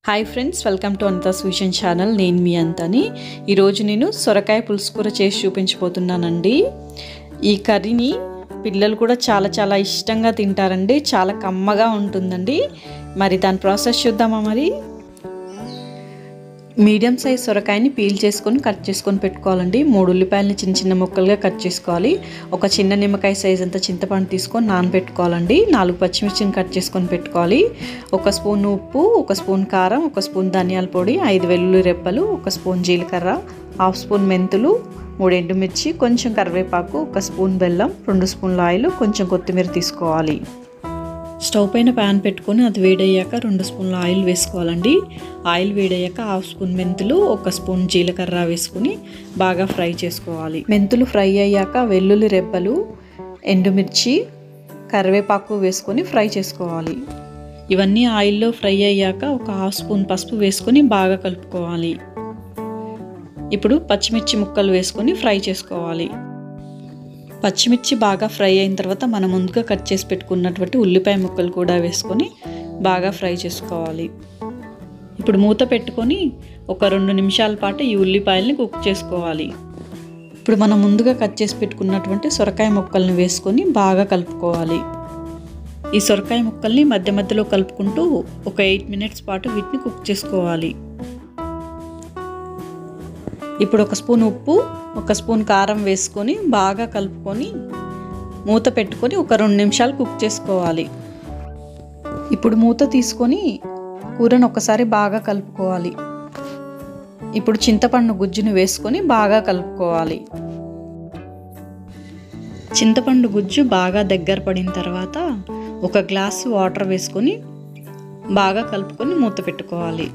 hi friends welcome to Anitha సూషన్ channel నేను మీ అంతని ఈరోజు నేను సొరకాయ పులుసు కూర చేసి చూపించబోతున్నానండి ఈ కర్రీని పిల్లలు కూడా చాలా చాలా ఇష్టంగా తింటారండి చాలా కమ్మగా ఉంటుందండి మరి దాని ప్రాసెస్ చూద్దామా మరి మీడియం సైజ్ సొరకాయని పీల్ చేసుకొని కట్ చేసుకొని పెట్టుకోవాలండి మూడు ఉల్లిపాయలని చిన్న చిన్న ముక్కలుగా కట్ చేసుకోవాలి ఒక చిన్న నిమ్మకాయ సైజ్ అంత చింతపండు తీసుకొని నానబెట్టుకోవాలండి నాలుగు పచ్చిమిర్చిని కట్ చేసుకొని పెట్టుకోవాలి ఒక స్పూన్ ఉప్పు ఒక స్పూన్ కారం ఒక స్పూన్ ధనియాల పొడి ఐదు వెల్లుల్లి రెప్పలు ఒక స్పూన్ జీలకర్ర హాఫ్ స్పూన్ మెంతులు మూడు ఎండుమిర్చి కొంచెం కరివేపాకు ఒక స్పూన్ బెల్లం రెండు స్పూన్ల ఆయిల్ కొంచెం కొత్తిమీర తీసుకోవాలి స్టవ్ పైన ప్యాన్ పెట్టుకొని అది వేడయ్యాక రెండు స్పూన్ల ఆయిల్ వేసుకోవాలండి ఆయిల్ వేడయ్యాక హాఫ్ స్పూన్ మెంతులు ఒక స్పూన్ జీలకర్ర వేసుకుని బాగా ఫ్రై చేసుకోవాలి మెంతులు ఫ్రై అయ్యాక వెల్లుల్లి రెబ్బలు ఎండుమిర్చి కరివేపాకు వేసుకొని ఫ్రై చేసుకోవాలి ఇవన్నీ ఆయిల్లో ఫ్రై అయ్యాక ఒక హాఫ్ స్పూన్ పసుపు వేసుకొని బాగా కలుపుకోవాలి ఇప్పుడు పచ్చిమిర్చి ముక్కలు వేసుకొని ఫ్రై చేసుకోవాలి పచ్చిమిర్చి బాగా ఫ్రై అయిన తర్వాత మనం ముందుగా కట్ చేసి పెట్టుకున్నటువంటి ఉల్లిపాయ ముక్కలు కూడా వేసుకొని బాగా ఫ్రై చేసుకోవాలి ఇప్పుడు మూత పెట్టుకొని ఒక రెండు నిమిషాల పాటు ఈ ఉల్లిపాయల్ని కుక్ చేసుకోవాలి ఇప్పుడు మనం ముందుగా కట్ చేసి పెట్టుకున్నటువంటి సొరకాయ ముక్కల్ని వేసుకొని బాగా కలుపుకోవాలి ఈ సొరకాయ ముక్కల్ని మధ్య మధ్యలో కలుపుకుంటూ ఒక ఎయిట్ మినిట్స్ పాటు వీటిని కుక్ చేసుకోవాలి ఇప్పుడు ఒక స్పూన్ ఉప్పు ఒక స్పూన్ కారం వేసుకొని బాగా కలుపుకొని మూత పెట్టుకొని ఒక రెండు నిమిషాలు కుక్ చేసుకోవాలి ఇప్పుడు మూత తీసుకొని కూరను ఒకసారి బాగా కలుపుకోవాలి ఇప్పుడు చింతపండు గుజ్జుని వేసుకొని బాగా కలుపుకోవాలి చింతపండు గుజ్జు బాగా దగ్గర పడిన తర్వాత ఒక గ్లాస్ వాటర్ వేసుకొని బాగా కలుపుకొని మూత పెట్టుకోవాలి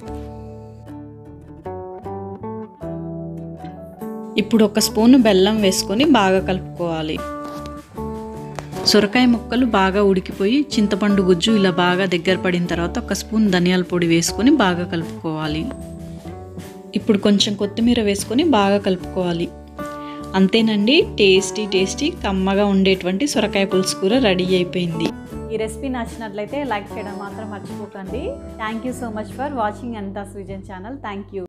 ఇప్పుడు ఒక స్పూన్ బెల్లం వేసుకొని బాగా కలుపుకోవాలి సొరకాయ ముక్కలు బాగా ఉడికిపోయి చింతపండు గుజ్జు ఇలా బాగా దగ్గర పడిన తర్వాత ఒక స్పూన్ ధనియాల పొడి వేసుకొని బాగా కలుపుకోవాలి ఇప్పుడు కొంచెం కొత్తిమీర వేసుకొని బాగా కలుపుకోవాలి అంతేనండి టేస్టీ టేస్టీ కమ్మగా ఉండేటువంటి సొరకాయ పులుసు కూర రెడీ అయిపోయింది ఈ రెసిపీ నచ్చినట్లయితే లైక్ చేయడం మాత్రం మర్చిపోకండి thank you so much for watching అంతా సృజన్ ఛానల్ థ్యాంక్ యూ